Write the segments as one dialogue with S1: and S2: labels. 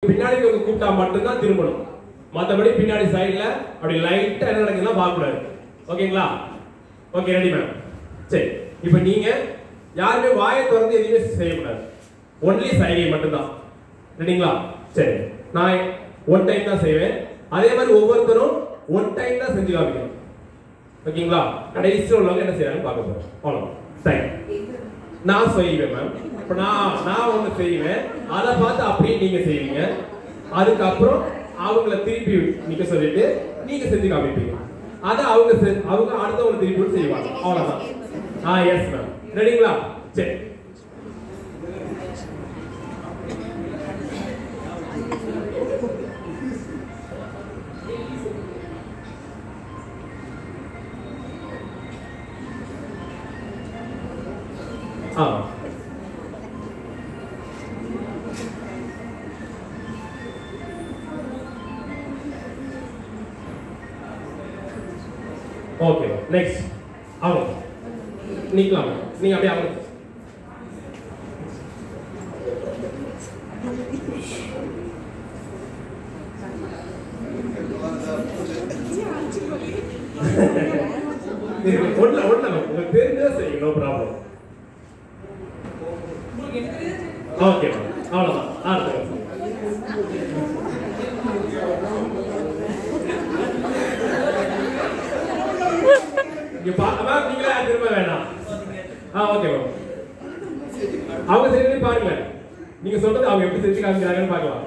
S1: பின்னாடி இவங்க கூப்பிட்டா மட்டும்தான் திரும்பணும் மத்தபடி பின்னாடி சைடுல அப்படி லைட்டா என்ன நடக்குதுன்னா பார்க்க கூடாது ஓகேங்களா ஓகே ரெடி மேம் சரி இப்போ நீங்க யாருமே வாயை திறந்து எதுவுமே செய்யக்கூடாது ஒன்லி சைகை மட்டும்தான் ரெடிங்களா சரி நான் ஒன் டைம் தான் செய்வேன் அதே மாதிரி ஒவ்வொருத்தரும் ஒன் டைம் தான் செஞ்சு காமிக்கணும் ஓகேங்களா கடைசி உள்ளவங்க என்ன செய்யறாங்கன்னு பார்க்க போறோம் அவ்வளோ தேங்க்யூ நான் செய்வேன் மேம் இப்போ நான் நான் ஒன்று செய்வேன் அதை பார்த்து அப்படியே நீங்க செய்வீங்க அதுக்கப்புறம் அவங்கள திருப்பி நிக்க சொல்லிட்டு நீங்க செஞ்சு காமிப்பீங்க அதை அவங்க செ- அவங்க அடுத்தவங்க திருப்பி செய்வாங்க அவ்வளவுதான் ஆ எஸ் மேம் ரெடிங்களா சரி ஆ ஓகே நெக்ஸ்ட் அவங்க நீக்கலாம் நீங்க அப்படியே அவங்க ஒண்ணு ஒண்ணு உங்களுக்கு தெரிஞ்சதா செய்யுங்க நோ ப்ராப்ளம் ஓகே அவ்வளவுதான் அடுத்த இங்க பாக்கமா நீங்களே யாரும் திரும்ப வேணாம் ஆ ஓகே மேம் அவங்க செஞ்சு பாருங்க நீங்க சொல்றது அவங்க எப்படி செஞ்சு காமிக்கிறாங்கன்னு பார்க்கலாம்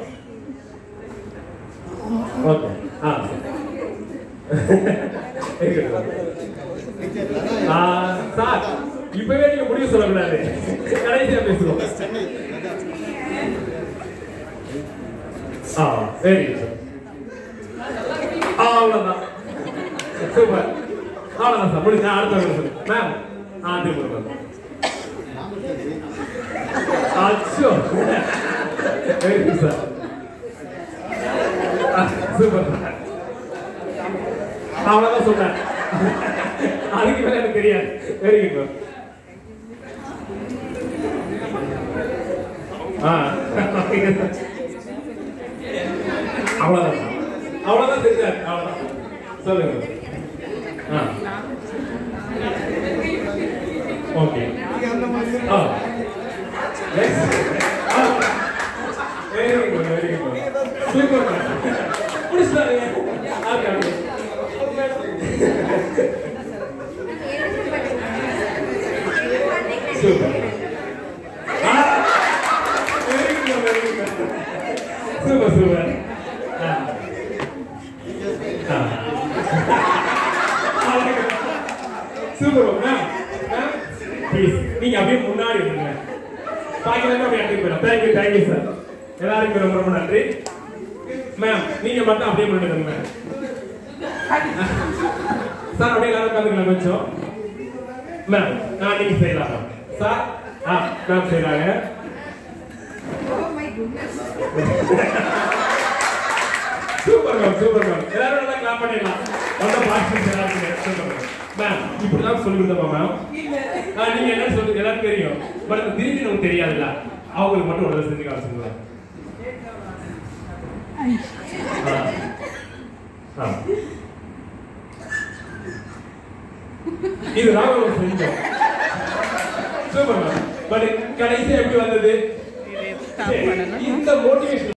S1: ஓகே ஆ இருக்கட்டும். ஆ, சார் இப்பவே நீங்க முடிவு சொல்லக்கூடாது கடைசியா பேசுவோம் ஆ வெரி குட் அவ்வளவுதான் சூப்பர் அவ்வளவுதான் சார் முடிஞ்சா அடுத்த சொல்லு மேம் ஆ திரும்ப மேம் அச்சோ வெரி குட் சார் சூப்பர் அவ்வளவுதான் சொன்னேன் அதுக்கு மேல எனக்கு தெரியாது வெரி குட் ஆ அவ்வளவுதான் அவ்வளவுதான் தெரியாது அவ்வளவுதான் சொல்லுங்க ஆ ஓகே ஆ next very good very good super முடிச்சாருங்க okay okay super very good very good super super super ma'am ma'am please நீங்க அப்படியே முன்னாடி வந்துருங்க பாக்கலாம் அப்படியே எடுத்து போயிடும் தேங்க்யூ தேங்க்யூ சார் எல்லாருக்கும் ரொம்ப ரொம்ப நன்றி மேம் நீங்க மட்டும் அப்படியே முன்னாடி வந்துருங்க சார் அப்படியே எல்லாரும் உட்காந்துக்கலாம் கொஞ்சம் மேம் நான் நீங்க செய்யலாம் மேம் சார் ஆ மேம் செய்யறாங்க சூப்பர் மேம் சூப்பர் மேம் எல்லாரும் நல்லா கிளாப் பண்ணிடலாம் நல்ல பார்ட்டிஸ் எல்லாருக்கும் சூப்பர் மேம் மேம் இப்படி தான் சொல்லி கொடுத்தோமா மேம் ஆ நீங்க என்ன சொல்லு எல்லாருக்கும் தெரியும் பட் அந்த திருப்பி நமக்கு தெரியாதுல்ல அவங்களுக்கு மட்டும் ஒரு தடவை செஞ்சு காமிச்சுங்களா ஆ. ஆ. இது ராகவன் செஞ்சோம் சூப்பர் மேம் பட் கடைசி எப்படி வந்தது சரி, இந்த மோட்டிவேஷன்